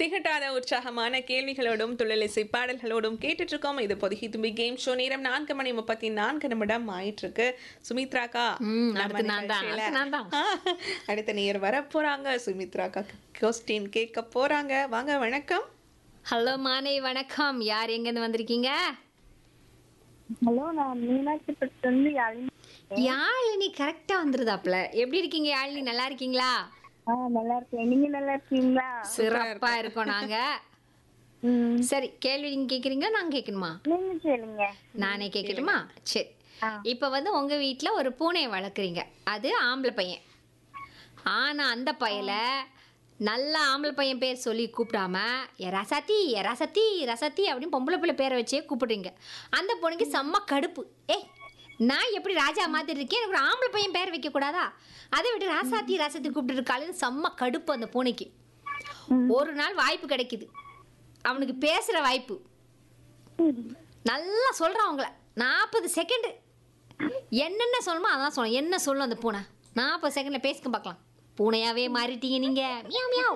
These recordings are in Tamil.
திகட்டாத உற்சாகமான கேள்விகளோடும் துள்ளலிசை பாடல்களோடும் கேட்டுட்டு இருக்கோம் இது பொதுகி தும்பி கேம் ஷோ நேரம் நான்கு மணி முப்பத்தி நான்கு நிமிடம் ஆயிட்டு இருக்கு சுமித்ராக்கா ம், நம்ம அடுத்து நான் தான், நிகழ்ச்சியில- அடுத்து நான் தான். அடுத்த நேர் வர போறாங்க சுமித்ராக்கா கொஸ்டின் கேட்க போறாங்க வாங்க வணக்கம் ஹலோ மானை வணக்கம் யார் எங்கேருந்து வந்திருக்கீங்க ஹலோ நான் மீனாட்சி பட்டிலேருந்து யாழினி யாழினி கரெக்டா வந்துருதாப்ல எப்படி இருக்கீங்க யாழினி நல்லா இருக்கீங்களா ஆ நல்லா இருக்கேன் நீங்க நல்லா இருக்கீங்களா சிறப்பா இருக்கோம் நாங்க ம் சரி கேள்வி நீங்க கேக்குறீங்களா நான் கேட்கணுமா நீங்க கேளுங்க நானே கேட்கட்டுமா சரி ஆ. இப்போ வந்து உங்க வீட்ல ஒரு பூனையை வளர்க்குறீங்க அது ஆம்பளை பையன் ஆனா அந்த பையல நல்ல ஆம்பளை பையன் பேர் சொல்லி கூப்பிடாம "ஏ ரசத்தி ஏ ரசத்தி ரசத்தி அப்படின்னு பொம்பளை பிள்ளை பேரை வச்சே கூப்பிடுறீங்க அந்த பொண்ணுக்கு செம்ம கடுப்பு ஏய் நான் எப்படி ராஜா மாதிரி இருக்கேன் எனக்கு ஒரு ஆம்பளை பையன் பேர் வைக்க கூடாதா அதை விட்டு ராசாத்தி ராசத்தி கூப்பிட்டு இருக்காளுன்னு செம்ம கடுப்பு அந்த பூனைக்கு ஒரு நாள் வாய்ப்பு கிடைக்குது அவனுக்கு பேசுற வாய்ப்பு நல்லா சொல்கிறான் அவங்கள நாற்பது செகண்டு என்னென்ன சொல்லணுமோ அதான் சொல்லணும் என்ன சொல்லும் அந்த பூனை நாற்பது செகண்டில் பேசிக்க பார்க்கலாம் பூனையாவே மாறிட்டீங்க நீங்க மியாவ் மியாவ்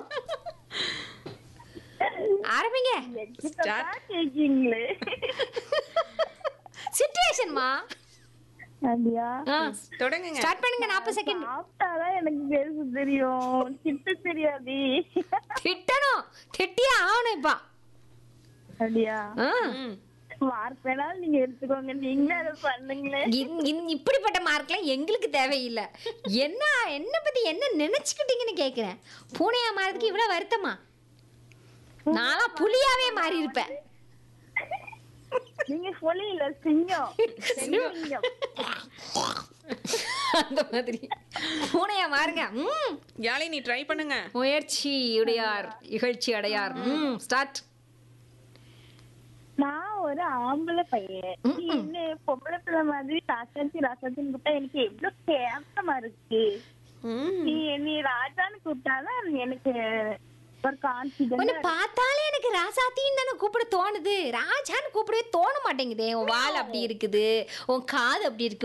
ஆரம்பிங்க எக்ஸ்ட்ரா கேக்கீங்களே சிச்சுவேஷன்மா அப்படியா தொடங்குங்க ஸ்டார்ட் பண்ணுங்க நாற்பது செகண்ட் சாப்பிட்டாதான் எனக்கு பேச தெரியும் திட்ட தெரியாது திட்டணும் திட்டியே ஆகணும் இப்போ அப்படியா ஆ. ம். மார்க் வேணாலும் நீங்க எடுத்துக்கோங்க நீங்களே அதை பண்ணுங்களே இந்- இந்- இப்படிப்பட்ட மார்க்லாம் எங்களுக்கு தேவையில்லை என்ன என்ன பத்தி என்ன நினைச்சுக்கிட்டீங்கன்னு கேட்குறேன் பூனையா மாறதுக்கு இவ்வளோ வருத்தமா நான்லாம் புலியாவே மாறி இருப்பேன் நீங்க சொல்லி இல்ல சிங்கம் சிங்கம் அந்த மாதிரி பூனையா மாறுங்க ம் யாழினி ட்ரை பண்ணுங்க முயற்சி உடையார் இகழ்ச்சி அடையார் ம் ஸ்டார்ட் நான் ஒரு ஆம்பளை பையன் நீ என்ன பொம்பளை பிள்ளை மாதிரி ராசாத்தி ராசாத்தின்னு கூப்பிட்டா எனக்கு எவ்வளவு கேவலமா இருக்கு ம். நீ நீ ராஜான்னு கூப்பிட்டாதான் எனக்கு ஒரு உன்னை கான்பிடன்ஸ் பார்த்தாலே எனக்கு ராசாத்தின்னு தானே கூப்பிட தோணுது ராஜான்னு கூப்பிடவே தோண மாட்டேங்குதே உன் வால் அப்படி இருக்குது உன் காது அப்படி இருக்கு